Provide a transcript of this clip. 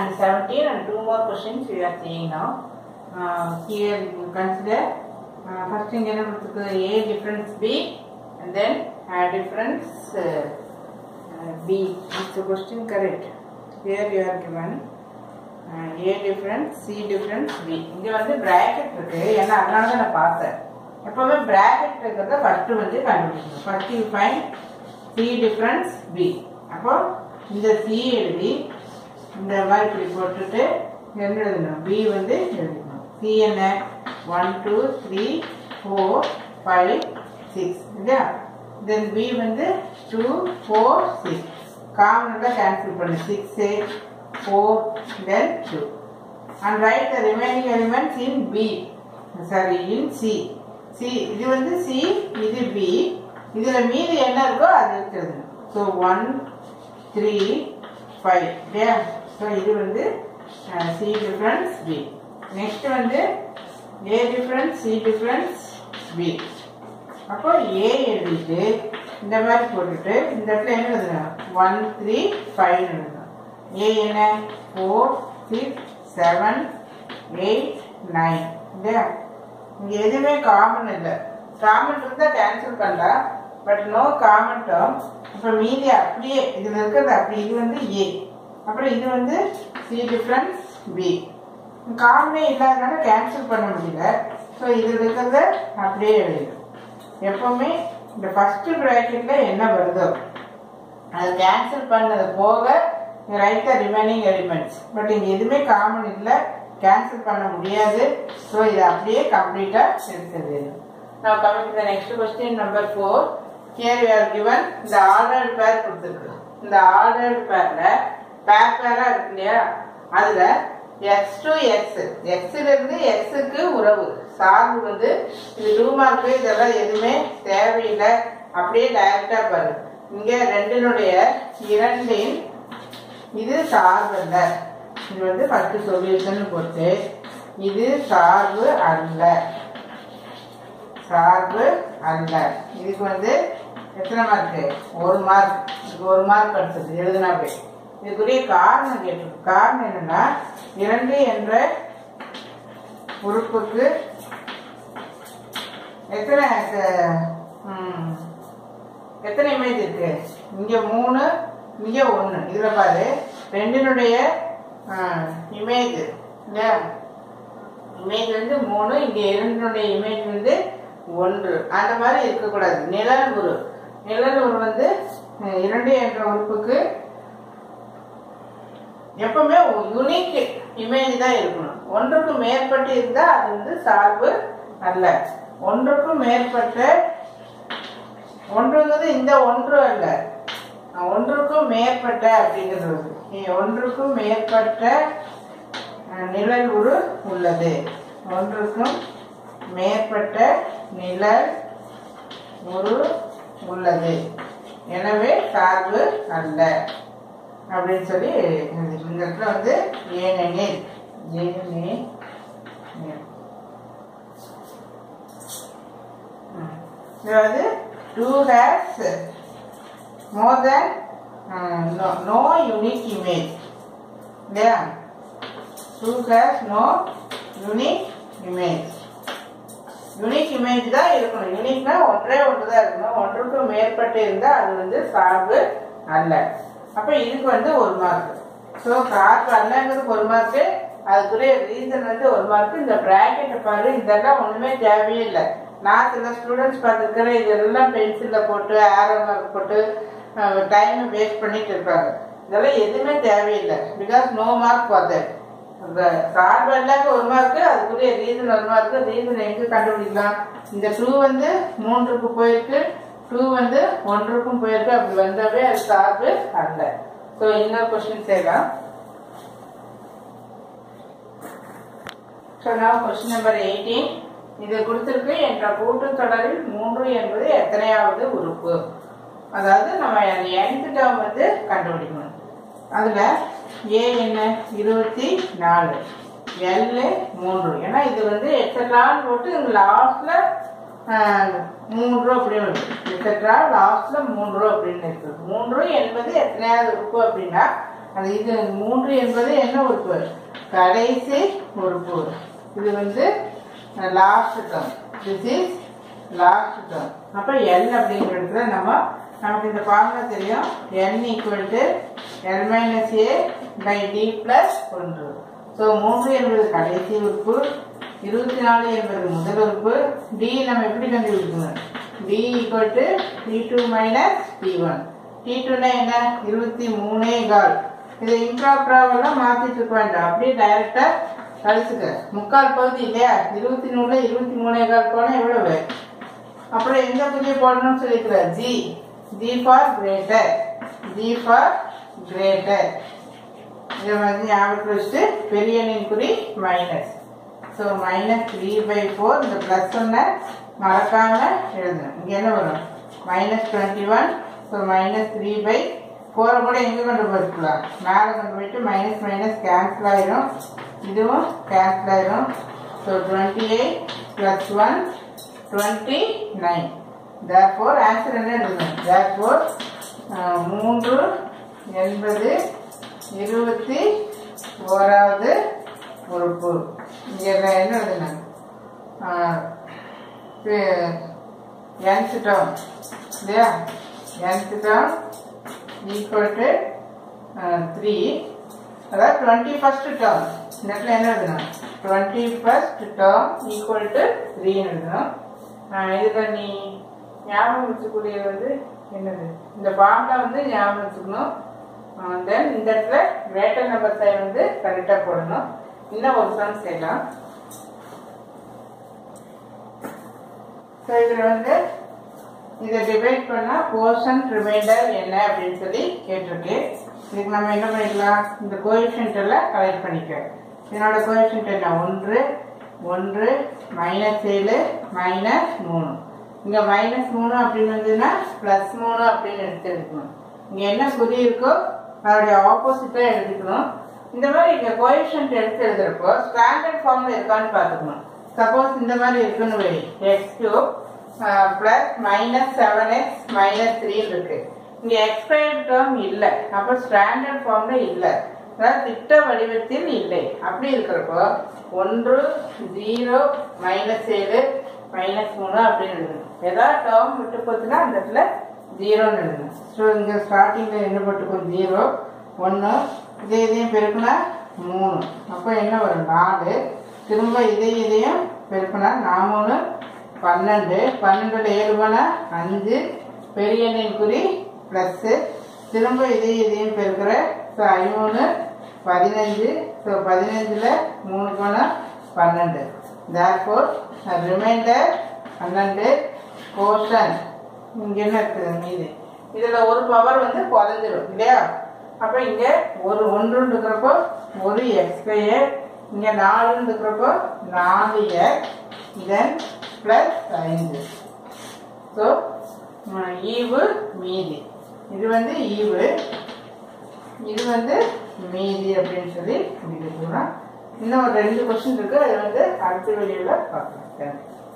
and 17 and two more questions we are seeing now. Uh, here you consider uh, first thing என்ன கொடுத்துருக்கு A difference B and then A difference uh, uh, B. Is the question correct? Here you are given uh, A difference C difference B. இங்க வந்து bracket இருக்கு ஏன்னா அதனால தான் நான் பார்த்தேன் எப்பவுமே bracket இருக்கிறத ஃபர்ஸ்ட் வந்து கண்டுபிடிக்கணும் first you find C difference B. அப்போ இந்த C எழுதி இந்த மாதிரி இப்படி போட்டுட்டு என்ன எழுதணும் பி வந்து எழுதணும் சி என்ன one two three four five six இல்லையா தென் பி வந்து டூ ஃபோர் சிக்ஸ் காமனாக கேன்சல் பண்ணு six eight four then two and write the remaining elements in B sorry in C C இது வந்து சி இது பி இதில் மீதி என்ன இருக்கோ அது இருக்கிறது ஸோ ஒன் த்ரீ ஃபைவ் இல்லையா ஸோ இது வந்து சி டிஃப்ரென்ஸ் பி நெக்ஸ்ட் வந்து A difference C difference B அப்போ ஏ எழுதிட்டு இந்த மாதிரி போட்டுட்டு இந்த இடத்துல என்ன எழுதணும் ஒன் த்ரீ ஃபைவ் எழுதணும் ஏ என்ன four six seven eight nine இல்லையா இங்கே எதுவுமே காமன் இல்லை காமன் இருந்தால் கேன்சல் பண்ணலாம் பட் நோ காமன் டேர்ம் அப்போ மீதி அப்படியே இதில் இருக்கிறது அப்படி இது வந்து ஏ அப்புறம் இது வந்து சி டிஃப்ரென்ஸ் பி காமனே இல்லாதனால கேன்சல் பண்ண முடியல ஸோ இதில் இருக்கிறத அப்படியே எழுதிடும் எப்பவுமே இந்த ஃபர்ஸ்ட் ப்ராக்கெட்ல என்ன வருதோ அது கேன்சல் பண்ணது போக write the remaining elements but இங்கே எதுவுமே காமன் இல்லை கேன்சல் பண்ண முடியாது ஸோ இதை அப்படியே கம்ப்ளீட்டாக எடுத்தது Now coming to the next question number 4 here we are given இந்த ஆர்டர்ட் பேர் கொடுத்துருக்கு இந்த ஆர்டர்ட் பேர்ல பேர் பேரா இருக்கு இல்லையா அதுல எக்ஸ் டு எக்ஸ் எக்ஸ்ல இருந்து எக்ஸுக்கு உறவு சார்பு வந்து இது டூ மார்க்கு இதெல்லாம் எதுவுமே தேவையில்லை அப்படியே டைரக்டா பாரு இங்க ரெண்டினுடைய இரண்டின் இது சார்பு அல்ல இது வந்து ஃபர்ஸ்ட் சொல்யூஷன் போட்டு இது சார்பு அல்ல சார்பு அல்ல இதுக்கு வந்து எத்தனை மார்க்கு ஒரு மார்க் இதுக்கு ஒரு மார்க் கிடைச்சது எழுதினாவே இதுக்குரிய காரணம் கேட்டிருக்கு காரணம் என்னன்னா இரண்டு என்ற உறுப்புக்கு எத்தனை க- ம், எத்தனை இமேஜ் இருக்கு இங்க மூணு இங்க ஒண்ணு இதுல பாரு ரெண்டினுடைய இமேஜ் இல்லையா இமேஜ் வந்து மூணு இங்க இரண்டினுடைய இமேஜ் வந்து ஒன்று அந்த மாதிரி இருக்கக்கூடாது நிழல் உரு நிழல் உரு வந்து அஹ், இரண்டு என்ற உறுப்புக்கு எப்பவுமே யுனிக் இமேஜ் தான் இருக்கணும் ஒன்றுக்கு மேற்பட்டு இருந்தா அது வந்து சார்பு அல்ல ஒன்றுக்கும் மேற்பட்ட ஒன்றுங்கிறது இந்த ஒன்று அல்ல அஹ், ஒன்றுக்கும் மேற்பட்ட அப்படிங்கிறது வந்து. இ- ஒன்றுக்கும் மேற்பட்ட அஹ், நிழல் உரு உள்ளது ஒன்றுக்கும் மேற்பட்ட நிழல் உரு உள்ளது எனவே சார்பு அல்ல அப்படின்னு சொல்லி இந்த இடத்துல வந்து ஏனெனில் ஏனெனில் ம். இது வந்து two has more than no unique image இல்லையா two has no unique image unique image தான் இருக்கணும் யூனிக்னா ஒன்றே ஒன்று தான் இருக்கணும் ஒன்றுக்கு மேற்பட்டு இருந்தால் அது வந்து சார்பு அல்ல அப்போ இதுக்கு வந்து ஒரு மார்க் ஸோ சார்பு அல்லங்கிறதுக்கு ஒரு மார்க்கு அதுக்குரிய ரீசன் வந்து ஒரு மார்க் இந்த ப்ராக்கெட்டை பாரு இதெல்லாம் ஒன்றுமே தேவையே இல்லை நான் சில ஸ்டூடெண்ட்ஸ் பார்த்துருக்கிறேன் இதெல்லாம் பென்சிலில் போட்டு ஆரோ மார்க் போட்டு டைமை வேஸ்ட் பண்ணிட்டு இருப்பாங்க இதெல்லாம் எதுவுமே தேவையில்லை because no mark for that அந்த சார்பு எல்லாமே ஒரு மார்க்கு அதுக்குரிய ரீசன் ஒரு மார்க்கு ரீசன் எங்க கண்டுபிடிக்கலாம் இந்த டூ வந்து மூன்றுக்கு போயிருக்கு டூ வந்து ஒன்றுக்கும் போயிருக்கு அப்படி வந்தாவே அது சார்பு அல்ல ஸோ இன்னொரு கொஸ்டின் செய்யலாம் ஸோ நான் கொஸ்டின் நம்பர் எயிட்டீன் இது கொடுத்துருக்கு என்ற கூட்டுத்தொடரில் மூன்று என்பது எத்தனையாவது உறுப்பு அதாவது நம்ம அந்த nth டேர்ம் வந்து கண்டுபிடிக்கணும் அதுல ஏ என்ன இருபத்தி நாலு எல் மூன்று ஏன்னா இது வந்து எத்தனான்னு போட்டு இங்க லாஸ்ட்ல மூன்று ரூபா அப்படின்னு இருக்கு எத்தனா லாஸ்ட்ல மூன்று ரூபா அப்படின்னு இருக்கு மூன்று என்பது எத்தனையாவது உறுப்பு அப்படின்னா அது இது மூன்று என்பது என்ன உறுப்பு கடைசி உறுப்பு இது வந்து last term this is last term அப்போ எல் அப்படிங்கிற இடத்துல நம்ம நமக்கு இந்த ஃபார்முலா தெரியும் n equal to L minus A by D plus ஒன்று ஸோ மூன்று என்பது கடைசி உறுப்பு இருபத்தி நாலு என்பது முதல் உறுப்பு டி நம்ம எப்படி கண்டுபிடிக்கணும் D equal to D two minus D one D டூனா என்ன இருபத்தி மூணே கால் இதை இம்ப்ராப்பராவெல்லாம் மாற்றிட்டு இருக்க வேண்டாம் அப்படியே டைரெக்டாக கழிச்சுக்க முக்கால் பகுதி இல்லையா இருபத்தி நூறுல இருபத்தி மூணே கால் போனால் எவ்வளவு அப்புறம் எந்த புதிய போடணும்னு சொல்லிக்கிறேன் G G for greater G for greater இதை வந்து ஞாபகத்தில் வச்சுட்டு பெரிய எண்ணின் குறி minus so minus three by four இந்த ப்ளஸ் ஒன்னை மறக்காம எழுதணும் இங்கே என்ன வரும் minus twenty one so minus three by ஃபோரை கூட எங்கே கொண்டு போயிருக்கலாம் மேலே கொண்டு போயிட்டு மைனஸ் மைனஸ் கேன்சல் ஆயிரும் இதுவும் கேன்சல் ஆயிரும் so twenty eight plus one twenty nine therefore answer என்ன எழுதணும் தேர்ஃபோர் மூன்று என்பது இருபத்தி ஓராவது உறுப்பு இங்கே என்ன எழுதணும் nth term இல்லையா nth term equal to three அதாவது டுவெண்ட்டி ஃபஸ்ட் டேர்ம் இந்த இடத்துல என்ன எழுதணும் twenty first term equal to த்ரீன்னு எழுதணும் இதில் நீ ஞாபகம் வச்சுக்கூடியது வந்து என்னது இந்த ஃபார்முலா வந்து ஞாபகம் வச்சுக்கணும் தென் இந்த இடத்துல கிரேட்டர் நம்பர் சைன் வந்து கரெக்டாக போடணும் இன்னும் ஒரு சம் செய்யலாம் ஸோ இதில் வந்து இதை டிவைட் பண்ணால் போர்ஷன் ரிமைண்டர் என்ன அப்படின்னு சொல்லி கேட்டிருக்கு இதுக்கு நம்ம என்ன பண்ணிக்கலாம் இந்த கோஎஃபிஷியன்ட் எல்லாம் கலெக்ட் பண்ணிக்க இதனோட கோஎஃபிஷியன்ட் என்ன ஒன்று ஒன்று மைனஸ் ஏழு மைனஸ் மூணு இங்கே மைனஸ் மூணு அப்படின்னு வந்ததுன்னா ப்ளஸ் மூணு அப்படின்னு எடுத்து எடுக்கணும் இங்கே என்ன குறி இருக்கோ அதோடைய ஆப்போசிட்டாக எழுதிக்கணும் இந்த மாதிரி இங்கே கோஎஃபிஷியன்ட் எடுத்து எழுதுறப்போ ஸ்டாண்டர்ட் ஃபார்மில் இருக்கான்னு பார்த்துக்கணும் சப்போஸ் இந்த மாதிரி இருக்குன்னு வை x cube plus minus seven x minus three இருக்கு இங்க எக்ஸ்பயர்ட் டேர்ம் இல்லை அப்போ ஸ்டாண்டர்ட் ஃபார்ம்ல இல்லை அதாவது திட்ட வடிவத்தில் இல்லை அப்படி இருக்கிறப்போ ஒன்று ஜீரோ மைனஸ் ஏழு மைனஸ் மூணு அப்படின்னு எழுதணும் ஏதாவது டேர்ம் விட்டு போச்சுன்னா அந்த இடத்துல ஜீரோன்னு எழுதணும் ஸோ இங்கே ஸ்டார்டிங்கில் என்ன போட்டுக்கும் ஜீரோ ஒன்று இதே இதையும் பெருக்குனா மூணு அப்போ என்ன வரும் நாலு திரும்ப இதையும் இதையும் பெருக்குனா நான் மூணு பன்னெண்டு பன்னெண்டுல ஏழு போனா அஞ்சு பெரிய எண்ணின் குறி ப்ளஸ்ஸு திரும்ப இதையும் இதையும் பெருக்கிற ஸோ ஐமூணு பதினஞ்சு ஸோ பதினஞ்சில் மூணு போனால் பன்னெண்டு தேர்ஃபோர் ரிமைண்டர் பன்னெண்டு போர்ஷன் இங்கே என்ன இருக்குது மீது இதில் ஒரு பவர் வந்து குறைஞ்சிரும் இல்லையா அப்போ இங்கே ஒரு ஒன்றுன்னு இருக்கிறப்போ ஒரு எக்ஸ்கொயர் இங்கே நாலுன்னு இருக்கிறப்போ நாலு எக்ஸ் தென் ப்ளஸ் ஐந்து ஸோ ஈவு மீதி இது வந்து ஈவு இது வந்து மீதி அப்படின்னு சொல்லி முடிவு இன்னும் ஒரு ரெண்டு கொஸ்டின் இருக்கு அது வந்து அடுத்த வெளியில் பார்க்கலாம் தேங்க்யூ